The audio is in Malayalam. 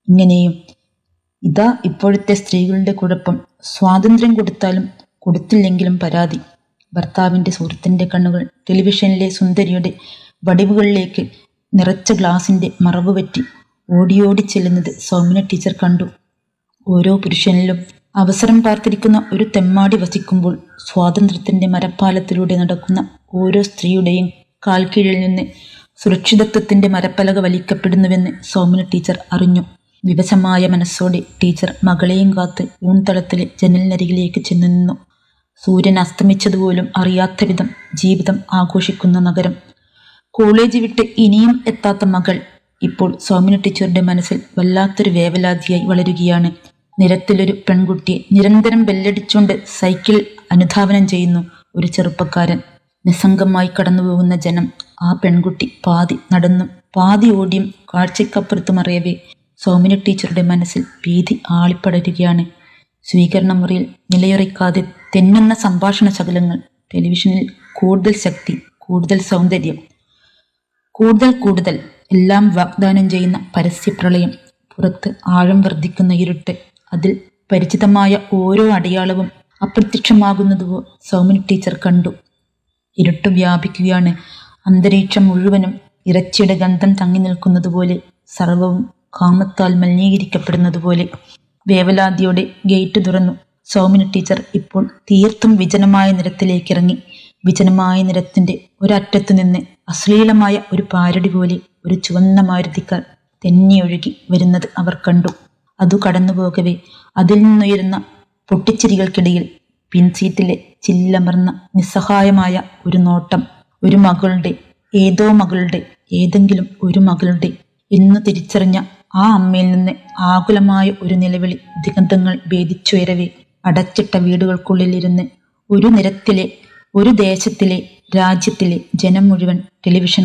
ഇങ്ങനെയും ഇതാ ഇപ്പോഴത്തെ സ്ത്രീകളുടെ കുഴപ്പം സ്വാതന്ത്ര്യം കൊടുത്താലും കൊടുത്തില്ലെങ്കിലും പരാതി ഭർത്താവിൻ്റെ സുഹൃത്തിൻ്റെ കണ്ണുകൾ ടെലിവിഷനിലെ സുന്ദരിയുടെ വടിവുകളിലേക്ക് നിറച്ച ഗ്ലാസിൻ്റെ മറവ് പറ്റി ഓടിയോടി ചെല്ലുന്നത് സൗമ്യ ടീച്ചർ കണ്ടു ഓരോ പുരുഷനിലും അവസരം പാർത്തിരിക്കുന്ന ഒരു തെമ്മാടി വസിക്കുമ്പോൾ സ്വാതന്ത്ര്യത്തിന്റെ മരപ്പാലത്തിലൂടെ നടക്കുന്ന ഓരോ സ്ത്രീയുടെയും കാൽക്കീഴിൽ നിന്ന് സുരക്ഷിതത്വത്തിന്റെ മരപ്പലക വലിക്കപ്പെടുന്നുവെന്ന് സൗമ്യ ടീച്ചർ അറിഞ്ഞു വിവശമായ മനസ്സോടെ ടീച്ചർ മകളെയും കാത്ത് ഊൺതളത്തിലെ ജനലിനരികിലേക്ക് ചെന്നു നിന്നു സൂര്യൻ അസ്തമിച്ചതുപോലും അറിയാത്ത വിധം ജീവിതം ആഘോഷിക്കുന്ന നഗരം കോളേജ് വിട്ട് ഇനിയും എത്താത്ത മകൾ ഇപ്പോൾ സൗമ്യ ടീച്ചറുടെ മനസ്സിൽ വല്ലാത്തൊരു വേവലാതിയായി വളരുകയാണ് നിരത്തിലൊരു പെൺകുട്ടിയെ നിരന്തരം ബെല്ലടിച്ചുകൊണ്ട് സൈക്കിൾ അനുധാവനം ചെയ്യുന്നു ഒരു ചെറുപ്പക്കാരൻ നിസ്സംഗമായി കടന്നുപോകുന്ന ജനം ആ പെൺകുട്ടി പാതി നടന്നും പാതി ഓടിയും കാഴ്ചക്കപ്പുറത്ത് മറിയവേ സൗമ്യ ടീച്ചറുടെ മനസ്സിൽ ഭീതി ആളിപ്പടരുകയാണ് സ്വീകരണ മുറിയിൽ നിലയുറയ്ക്കാതെ തെന്നുന്ന സംഭാഷണ ശകലങ്ങൾ ടെലിവിഷനിൽ കൂടുതൽ ശക്തി കൂടുതൽ സൗന്ദര്യം കൂടുതൽ കൂടുതൽ എല്ലാം വാഗ്ദാനം ചെയ്യുന്ന പരസ്യപ്രളയം പുറത്ത് ആഴം വർദ്ധിക്കുന്ന ഇരുട്ട് അതിൽ പരിചിതമായ ഓരോ അടയാളവും അപ്രത്യക്ഷമാകുന്നതുവോ സൗമ്യ ടീച്ചർ കണ്ടു ഇരുട്ട് വ്യാപിക്കുകയാണ് അന്തരീക്ഷം മുഴുവനും ഇറച്ചിയുടെ ഗന്ധം തങ്ങി നിൽക്കുന്നതുപോലെ സർവവും കാമത്താൽ മലിനീകരിക്കപ്പെടുന്നതുപോലെ വേവലാതിയോടെ ഗേറ്റ് തുറന്നു സൗമ്യ ടീച്ചർ ഇപ്പോൾ തീർത്തും വിജനമായ നിരത്തിലേക്ക് ഇറങ്ങി വിജനമായ നിരത്തിന്റെ ഒരറ്റത്തു നിന്ന് അശ്ലീലമായ ഒരു പാരടി പോലെ ഒരു ചുവന്ന മാരുതിക്കാർ തെന്നിയൊഴുകി വരുന്നത് അവർ കണ്ടു അതു കടന്നുപോകവേ അതിൽ നിന്നുയരുന്ന പൊട്ടിച്ചിരികൾക്കിടയിൽ പിൻസീറ്റിലെ ചില്ലമർന്ന നിസ്സഹായമായ ഒരു നോട്ടം ഒരു മകളുടെ ഏതോ മകളുടെ ഏതെങ്കിലും ഒരു മകളുടെ എന്ന് തിരിച്ചറിഞ്ഞ ആ അമ്മയിൽ നിന്ന് ആകുലമായ ഒരു നിലവിളി ദിഗന്ധങ്ങൾ ഭേദിച്ചുയരവേ അടച്ചിട്ട വീടുകൾക്കുള്ളിലിരുന്ന് ഒരു നിരത്തിലെ ഒരു ദേശത്തിലെ രാജ്യത്തിലെ ജനം മുഴുവൻ ടെലിവിഷൻ